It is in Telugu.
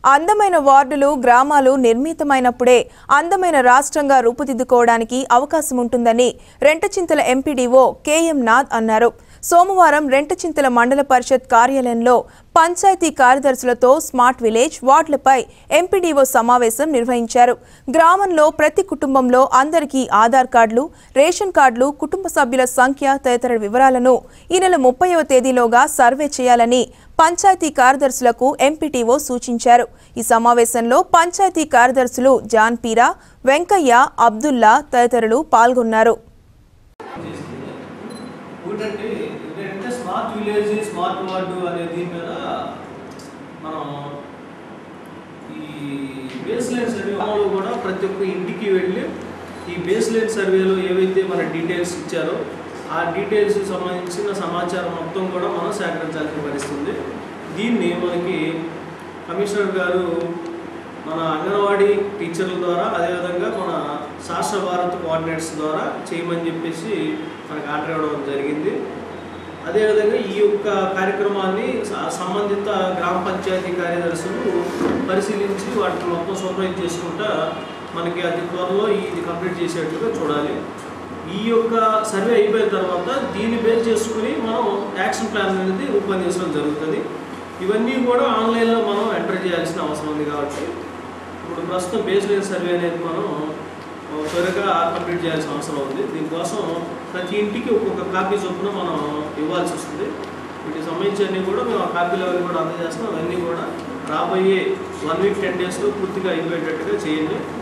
అందమైన వార్డులు గ్రామాలు నిర్మితమైనప్పుడే అందమైన రాష్ట్రంగా రూపుదిద్దుకోవడానికి అవకాశం ఉంటుందని రెంటచింతల ఎంపీడీఓ కేఎం నాథ్ అన్నారు సోమవారం రెంటచింతల మండల పరిషత్ కార్యాలయంలో పంచాయతీ కార్యదర్శులతో స్మార్ట్ విలేజ్ వార్డులపై ఎంపీడీఓ సమావేశం నిర్వహించారు గ్రామంలో ప్రతి కుటుంబంలో అందరికీ ఆధార్ కార్డులు రేషన్ కార్డులు కుటుంబ సభ్యుల సంఖ్య తదితర వివరాలను ఈ నెల ముప్పైవ తేదీలోగా సర్వే చేయాలని పంచాయతీ కార్యదర్శులకు ఎంపీటీఓ సూచించారు ఈ సమావేశంలో పంచాయతీ కార్యదర్శులు జాన్ పీరా వెంకయ్య అబ్దుల్లా తదితరులు పాల్గొన్నారు ఒకటంటే ఏంటంటే స్మార్ట్ విలేజ్ స్మార్ట్ వార్డు అనే దీని మీద మనం ఈ బేస్ లైన్ సర్వే అమలు కూడా ప్రతి ఒక్క ఇంటికి వెళ్ళి ఈ బేస్ లైన్ సర్వేలో ఏవైతే మన డీటెయిల్స్ ఇచ్చారో ఆ డీటెయిల్స్ సంబంధించిన సమాచారం మొత్తం కూడా మనం సేకరించాల్సిన పరిస్థితుంది దీన్ని మనకి కమిషనర్ గారు మన అంగన్వాడీ టీచర్ల ద్వారా అదేవిధంగా మన శాస్త్ర భారత్ కోఆర్డినేట్స్ ద్వారా చేయమని చెప్పేసి మనకు ఆర్డర్ ఇవ్వడం జరిగింది అదేవిధంగా ఈ యొక్క కార్యక్రమాన్ని స- సంబంధిత గ్రామ పంచాయతీ కార్యదర్శులు పరిశీలించి వాటిని మొత్తం సూపర్వైజ్ చేసుకుంటా మనకి అతి త్వరలో ఇది కంప్లీట్ చేసేట్టుగా చూడాలి ఈ యొక్క సర్వే అయిపోయిన తర్వాత దీన్ని బేస్ చేసుకుని మనం యాక్షన్ ప్లాన్ అనేది రూపొందించడం జరుగుతుంది ఇవన్నీ కూడా ఆన్లైన్లో మనం ఎంటర్ చేయాల్సిన అవసరం ఉంది కాబట్టి ఇప్పుడు ప్రస్తుతం బేస్ లైన్ సర్వే అనేది మనం ఆ, త్వరగా కంప్లీట్ చేయాల్సిన అవసరం ఉంది దీనికోసం ప్రతి ఇంటికి ఒక్కొక్క కాపీ చొప్పున మనం ఇవ్వాల్సి వస్తుంది వీటికి సంబంధించి అన్నీ కూడా మేము ఆ కాపీలు అవి కూడా అందజేస్తాం అవన్నీ కూడా రాబోయే వన్ వీక్ టెన్ డేస్లో పూర్తిగా అయిపోయేటట్టుగా చేయండి